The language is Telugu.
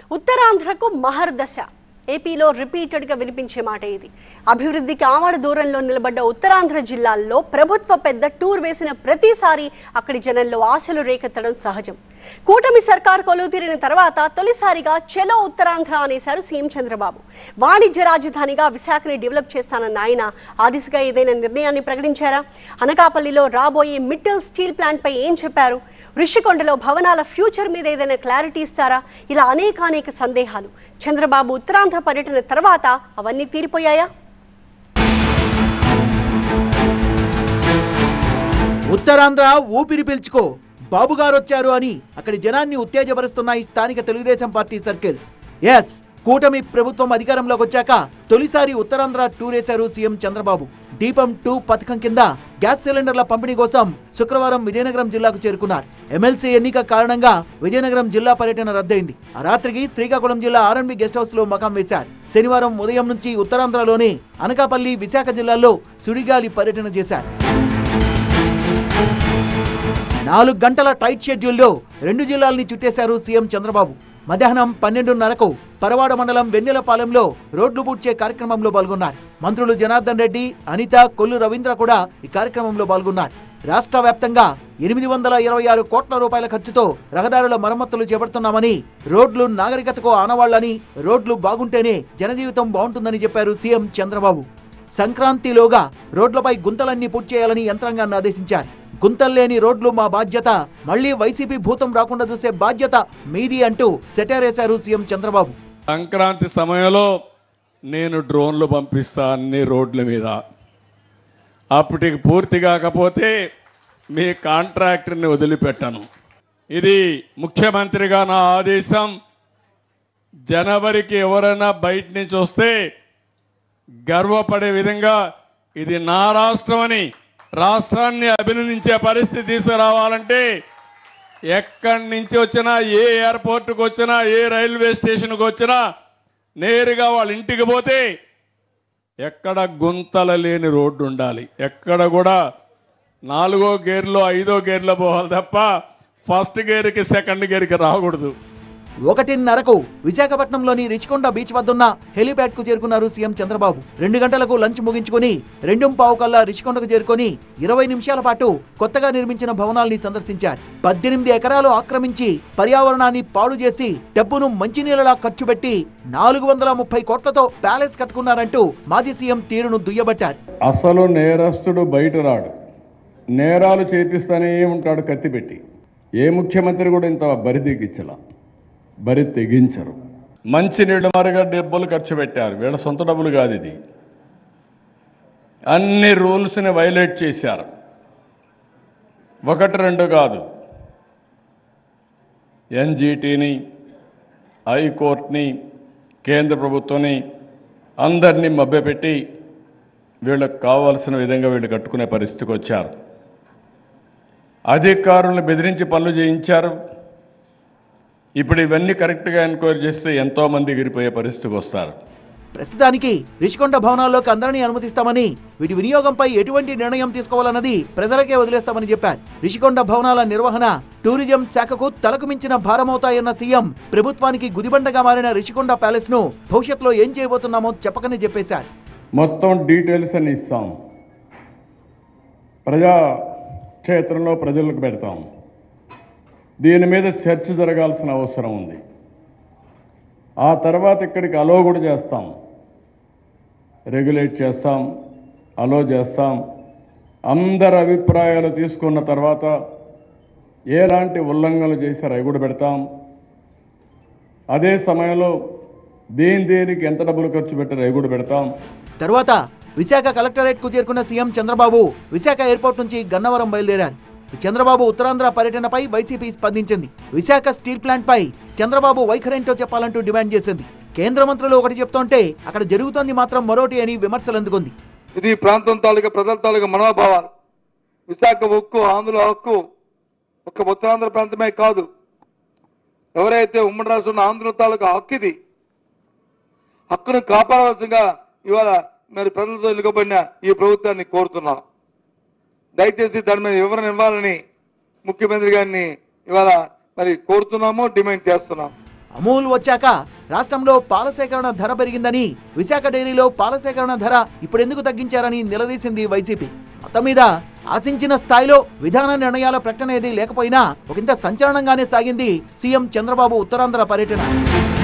ఉత్తరాంధ్రకు మహర్దశ ఏపీలో రిపీటెడ్గా వినిపించే మాట ఇది అభివృద్ధికి ఆమడ దూరంలో నిలబడ్డ ఉత్తరాంధ్ర జిల్లాల్లో ప్రభుత్వ పెద్ద టూర్ వేసిన ప్రతిసారి అక్కడి జనంలో ఆశలు రేకెత్తడం సహజం కూటమి సర్కార్ కొలువు తీరిన తర్వాత తొలిసారిగా చెలో ఉత్తరాంధ్ర అనేశారు సీఎం చంద్రబాబు వాణిజ్య రాజధానిగా విశాఖని డెవలప్ చేస్తానన్న ఆయన ఆ దిశగా ఏదైనా నిర్ణయాన్ని ప్రకటించారా అనకాపల్లిలో రాబోయే మిట్టల్ స్టీల్ ప్లాంట్ పై ఏం చెప్పారు ఋషికొండలో భవనాల ఫ్యూచర్ మీద ఏదైనా క్లారిటీ ఇస్తారా ఇలా అనేకానేక సందేహాలు చంద్రబాబు ఉత్తరాంధ్ర పర్యటన తర్వాత అవన్నీ తీరిపోయాయా ఉత్తరాంధ్ర ఊపిరి పీల్చుకో బాబు గారు వచ్చారు అని అక్కడి జనాన్ని ఉత్తేజపరుస్తున్నాయి స్థానిక తెలుగుదేశం పార్టీ సర్కిల్స్ ఎస్ కూటమి ప్రభుత్వం అధికారంలోకి వచ్చాక తొలిసారి ఉత్తరాంధ్ర టూర్ వేశారు సీఎం చంద్రబాబు దీపం టూ పథకం కింద గ్యాస్ సిలిండర్ల పంపిణీ కోసం శుక్రవారం విజయనగరం జిల్లాకు చేరుకున్నారు ఎమ్మెల్సీ ఎన్నిక కారణంగా విజయనగరం జిల్లా పర్యటన రద్దయింది ఆ రాత్రికి శ్రీకాకుళం జిల్లా ఆర్ఎన్బి గెస్ట్ హౌస్ లో మకాం వేశారు శనివారం ఉదయం నుంచి ఉత్తరాంధ్రలోని అనకాపల్లి విశాఖ జిల్లాల్లో సుడిగాలి పర్యటన చేశారు నాలుగు గంటల టైట్ షెడ్యూల్లో రెండు జిల్లాల్ని చుట్టేశారు సీఎం చంద్రబాబు మధ్యాహ్నం పన్నెండున్నరకు పరవాడ మండలం వెన్నెలపాలెంలో రోడ్లు పూడ్చే కార్యక్రమంలో పాల్గొన్నారు మంత్రులు జనార్దన్ రెడ్డి అనిత కొల్లు రవీంద్ర కూడా ఈ కార్యక్రమంలో పాల్గొన్నారు రాష్ట్ర వ్యాప్తంగా ఎనిమిది వందల ఇరవై ఆరు కోట్ల రూపాయల ఖర్చుతో రహదారుల మరమ్మతులు చేపడుతున్నామని రోడ్లు నాగరికతకు ఆనవాళ్లని రోడ్లు బాగుంటేనే జనజీవితం బాగుంటుందని చెప్పారు సీఎం చంద్రబాబు సంక్రాంతిలోగా రోడ్లపై గుంతలన్నీ పూర్తి చేయాలని యంత్రాంగాన్ని ఆదేశించారు గుంతల్లేని రోడ్లు మా బాధ్యత మళ్లీ వైసీపీ భూతం రాకుండా చూసే బాధ్యత మీది అంటూ సెటరేశారు సీఎం చంద్రబాబు సంక్రాంతి సమయంలో నేను డ్రోన్లు పంపిస్తా అన్ని రోడ్ల మీద అప్పటికి పూర్తి కాకపోతే మీ కాంట్రాక్టర్ని వదిలిపెట్టను ఇది ముఖ్యమంత్రిగా నా ఆదేశం జనవరికి ఎవరైనా బయట నుంచి వస్తే గర్వపడే విధంగా ఇది నా రాష్ట్రం అని రాష్ట్రాన్ని అభినందించే పరిస్థితి తీసుకురావాలంటే ఎక్కడి నుంచి వచ్చినా ఏ ఎయిర్పోర్ట్కి వచ్చినా ఏ రైల్వే స్టేషన్కి వచ్చినా నేరుగా వాళ్ళ ఇంటికి పోతే ఎక్కడ గుంతల లేని రోడ్డు ఉండాలి ఎక్కడ కూడా నాలుగో గేర్లో ఐదో గేర్లో పోవాలి తప్ప ఫస్ట్ గేర్కి సెకండ్ గేర్కి రాకూడదు ఒకటిన్నరకు విశాఖపట్నంలోని రిచికొండ బీచ్ వద్దున్న హెలీప్యాడ్ కు చేరుకున్నారు సీఎం చంద్రబాబు రెండు గంటలకు లంచ్ ముగించుకుని రెండు పావు కల్లా రిచికొండకు చేరుకొని ఇరవై నిమిషాల పాటు కొత్తగా నిర్మించిన భవనాల్ని సందర్శించారు పద్దెనిమిది ఎకరాలు ఆక్రమించి పర్యావరణాన్ని పాడు చేసి డబ్బును మంచినీళ్ళలా ఖర్చు పెట్టి నాలుగు వందల ముప్పై కోట్లతో ప్యాలెస్ కట్టుకున్నారంటూ మాజీ సీఎం తీరును దుయ్యబట్టారు అసలు నేరస్తుడు బయట రాడు నేరాలు చేపిస్తూనే ఉంటాడు కత్తి పెట్టి ఏ ముఖ్యమంత్రి కూడా ఇంత బరి తెగించలా బరి తెగించరు మంచి నీళ్ళు మరుగా డబ్బులు ఖర్చు పెట్టారు వీళ్ళ సొంత డబ్బులు కాదు ఇది అన్ని రూల్స్ని వైలేట్ చేశారు ఒకటి రెండు కాదు ఎన్జీటీని హైకోర్టుని కేంద్ర ప్రభుత్వాన్ని అందరినీ మభ్యపెట్టి వీళ్ళకు కావాల్సిన విధంగా వీళ్ళు కట్టుకునే పరిస్థితికి వచ్చారు అధికారులను బెదిరించి పనులు చేయించారు ఇప్పుడు ఇవన్నీ కరెక్ట్గా ఎంక్వైరీ చేస్తే ఎంతోమంది ఎగిరిపోయే పరిస్థితికి వస్తారు ప్రస్తుతానికి రిషికొండ భవనాల్లోకి అందరినీ అనుమతిస్తామని వీటి వినియోగంపై ఎటువంటి నిర్ణయం తీసుకోవాలన్నది ప్రజలకే వదిలేస్తామని చెప్పారు రిషికొండ భవనాల నిర్వహణ టూరిజం శాఖకు తలకు మించిన భారమవుతాయన్న సీఎం ప్రభుత్వానికి గుదిబండగా మారిన రిషికొండ ప్యాలెస్ ను భవిష్యత్తులో ఏం చేయబోతున్నామో చెప్పకనే చెప్పేశారు మొత్తం డీటెయిల్స్ అని ఇస్తాం ప్రజా క్షేత్రంలో ప్రజలకు పెడతాం దీని మీద చర్చ జరగాల్సిన అవసరం ఉంది ఆ తర్వాత ఇక్కడికి అలో కూడా చేస్తాం రెగ్యులేట్ చేస్తాం అలో చేస్తాం అందరి అభిప్రాయాలు తీసుకున్న తర్వాత ఎలాంటి ఉల్లంఘనలు చేశారో అవి కూడా పెడతాం అదే సమయంలో దేని దేనికి ఎంత డబ్బులు ఖర్చు పెట్టారో అవి కూడా పెడతాం తరువాత విశాఖ కలెక్టరేట్ కు చేరుకున్న సీఎం చంద్రబాబు విశాఖ ఎయిర్పోర్ట్ నుంచి గన్నవరం బయలుదేరారు చంద్రబాబు ఉత్తరాంధ్ర పర్యటనపై వైసీపీ స్పందించింది విశాఖ స్టీల్ ప్లాంట్ పై చంద్రబాబు వైఖరేంటో చెప్పాలంటూ డిమాండ్ చేసింది కేంద్ర మంత్రులు ఒకటి చెప్తుంటే అక్కడ జరుగుతోంది మాత్రం మరోటి అని విమర్శలు అందుకుంది ఇది ఈ ప్రాంతం తాలూకా ప్రజల తాలూకా మనోభావాలు విశాఖ హక్కు ఆంధ్ర హక్కు ఒక ఉత్తరాంధ్ర ప్రాంతమే కాదు ఎవరైతే ఉమ్మడి రాష్ట్రంలో ఆంధ్ర తాలూకా హక్కు ఇది హక్కును కాపాడవలసిందిగా ఇవాళ మరి ప్రజలతో ఎన్నుకోబడిన ఈ ప్రభుత్వాన్ని కోరుతున్నాం దయచేసి దాని మీద వివరణ ఇవ్వాలని ముఖ్యమంత్రి గారిని ఇవాళ మరి కోరుతున్నాము డిమాండ్ చేస్తున్నాం అమూల్ వచ్చాక రాష్ట్రంలో పాల సేకరణ ధర పెరిగిందని విశాఖ డైరీలో పాల సేకరణ ధర ఇప్పుడెందుకు తగ్గించారని నిలదీసింది వైసీపీ మొత్తం మీద ఆశించిన స్థాయిలో విధాన నిర్ణయాల ప్రకటన ఏది లేకపోయినా ఒకంత సంచలనంగానే సాగింది సీఎం చంద్రబాబు ఉత్తరాంధ్ర పర్యటన